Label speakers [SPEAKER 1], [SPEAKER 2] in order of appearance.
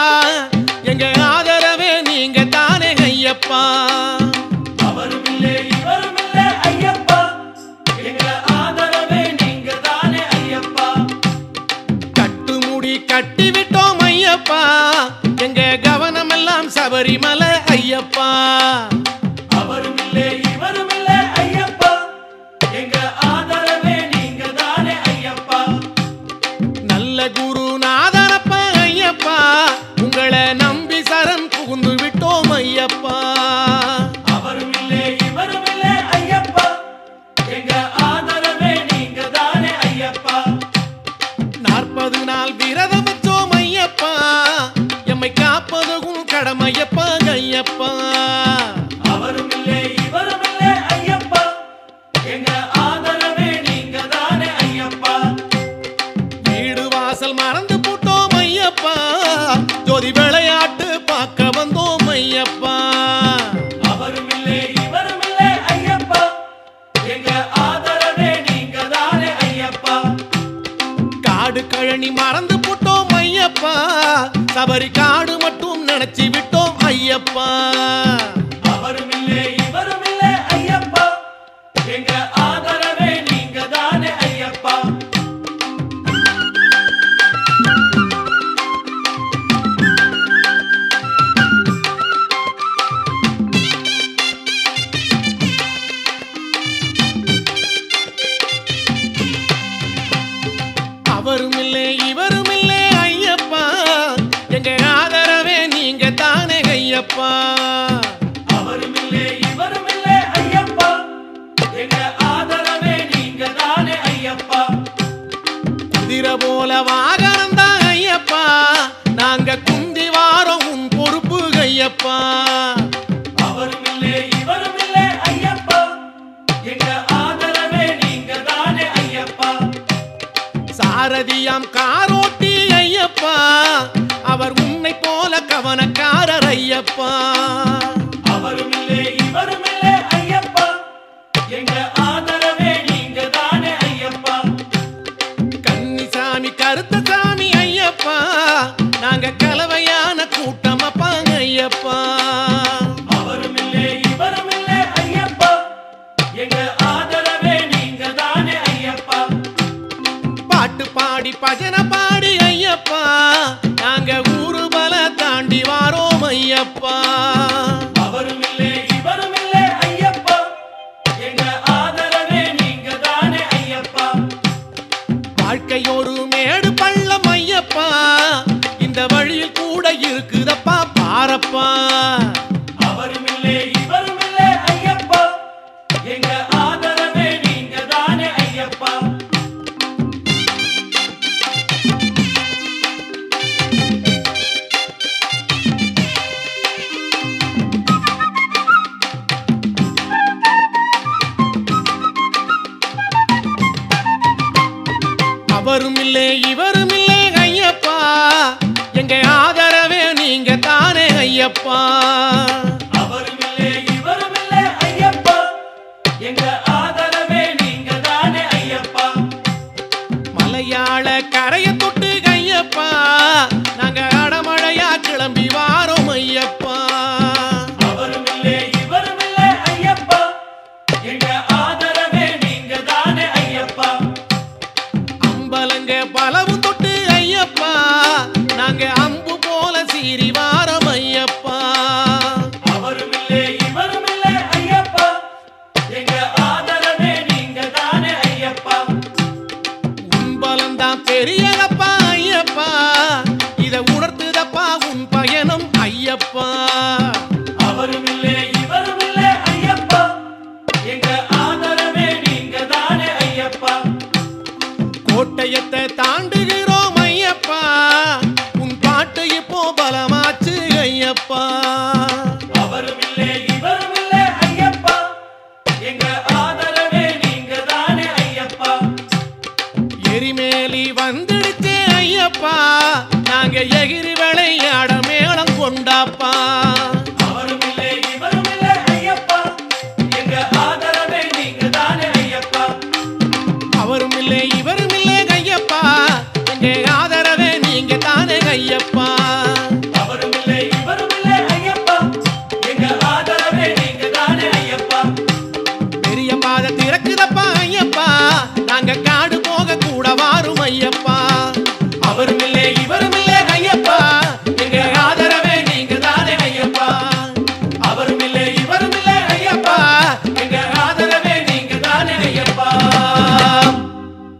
[SPEAKER 1] எங்க ஆதரவே நீங்க தானே ஐயப்பா
[SPEAKER 2] அவரும் இல்லை இவரும் இல்லை ஐயப்பா எங்க ஆதரவே நீங்க தானே ஐயப்பா
[SPEAKER 1] கட்டுமுடி கட்டி விட்டோம் ஐயப்பா எங்க கவனமெல்லாம் சபரிமலை ஐயப்பா
[SPEAKER 2] அவரும் இல்லை இவரும் இல்லை ஐயப்பா எங்க ஆதரவே நீங்க தானே ஐயப்பா
[SPEAKER 1] நல்ல குருநாதனப்பா ஐயப்பா உங்களை நம்பி சரண் புகுந்து விட்டோம் ஐயப்பா
[SPEAKER 2] அவரும் இல்லை இவரும் இல்லை ஐயப்பா எங்க ஆதரவே நீங்க தானே ஐயப்பா
[SPEAKER 1] நாற்பது நாள் விரதம் வச்சோம் ஐயப்பா எம்மை காப்பதும் கடமையப்பா ஐயப்பா
[SPEAKER 2] அவரும் இல்லை இவரும் இல்லை ஐயப்பா எங்க ஆதரவே நீங்க தானே ஐயப்பா
[SPEAKER 1] வீடு வாசல் மறந்து போட்டோம் ஐயப்பா ஜோதி விளையாட்டு பார்க்க வந்தோம் ஐயப்பா
[SPEAKER 2] அவரும் இல்லை இவரும் இல்லை ஐயப்பா எங்க ஆதரவே நீங்க தானே ஐயப்பா
[SPEAKER 1] காடு கழனி மறந்து போட்டோம் ஐயப்பா சபரி காடு மட்டும் நினைச்சு விட்டோம் ஐயப்பா
[SPEAKER 2] அவரும் இல்லை இவரும் இல்லை ஐயப்பா எங்க ஆதரவே நீங்க தானே ஐயப்பா
[SPEAKER 1] அவரும் இல்லை இவரும் இல்லை ஐயப்பா எங்க ஆதரவே நீங்க தானே ஐயப்பா
[SPEAKER 2] அவரும் இல்லை இவரும் இல்லை ஐயப்பா எங்க ஆதரவே நீங்க தானே ஐயப்பா
[SPEAKER 1] குதிரை போல வாகனம் தான் ஐயப்பா நாங்க குந்தி வாரோம் உன் பொறுப்பு ஐயப்பா
[SPEAKER 2] அவரும் இல்லை இவரும் இல்லை ஐயப்பா எங்க ஆதரவே நீங்க தானே ஐயப்பா
[SPEAKER 1] சாரதியாம் காரோட்டி ஐயப்பா அவர் உன்னை போல கவனக்காரர் ஐயப்பா
[SPEAKER 2] அவரும் இல்லை இவரும் இல்லை ஐயப்பா எங்க ஆதரவே நீங்க தானே ஐயப்பா
[SPEAKER 1] கன்னிசாமி கருத்த சாமி ஐயப்பா நாங்க கலவையான கூட்டம் அப்பாங்க ஐயப்பா
[SPEAKER 2] அவரும் இல்லை இவரும் இல்லை ஐயப்பா எங்க ஆதரவே நீங்க தானே ஐயப்பா
[SPEAKER 1] பாட்டு பாடி பஜனை பாடி ஐயப்பா நாங்க ஊரு பல தாண்டி வாரோம் ஐயப்பா
[SPEAKER 2] அவரும் இல்லை இவரும் இல்லை ஐயப்பா எங்க ஆதரவே நீங்க தானே ஐயப்பா
[SPEAKER 1] வாழ்க்கை ஒரு மேடு பள்ளம் ஐயப்பா இந்த வழியில் கூட இருக்குதப்பா பாரப்பா
[SPEAKER 2] அவரும் இல்லை இவரும் இல்லை ஐயப்பா எங்க ஆதரவே நீங்க தானே ஐயப்பா
[SPEAKER 1] அவரும் இல்லை இவரும் இல்லை ஐயப்பா எங்க ஆதரவே நீங்க தானே ஐயப்பா
[SPEAKER 2] அவரும் இல்லை இவரும் இல்லை ஐயப்பா எங்க ஆதரவே நீங்க தானே ஐயப்பா
[SPEAKER 1] மலையாள கரைய தொட்டு ஐயப்பா நாங்க அடமழையா கிளம்பி வாரோம் ஐயப்பா
[SPEAKER 2] அவரும் இல்லை இவரும் இல்லை ஐயப்பா எங்க ஆதரவே நீங்க தானே ஐயப்பா
[SPEAKER 1] அம்பலங்க பலவும் தொட்டு ஐயப்பா நாங்க அம்பு போல சீறி வாரம் ஐயப்பா
[SPEAKER 2] அவரும் இல்லை இவரும் இல்லை ஐயப்பா எங்க ஆதரவே நீங்க தானே ஐயப்பா
[SPEAKER 1] உன் தான் பெரியதப்பா ஐயப்பா இத உணர்த்துதப்பா உன் பயணம் ஐயப்பா
[SPEAKER 2] அவரும் இல்லை இவரும் இல்லை ஐயப்பா எங்க ஆதரவே நீங்க தானே ஐயப்பா
[SPEAKER 1] கோட்டயத்தை தாண்டுகிறோம் ஐயப்பா உன் பாட்டு இப்போ பலமாச்சு ஐயப்பா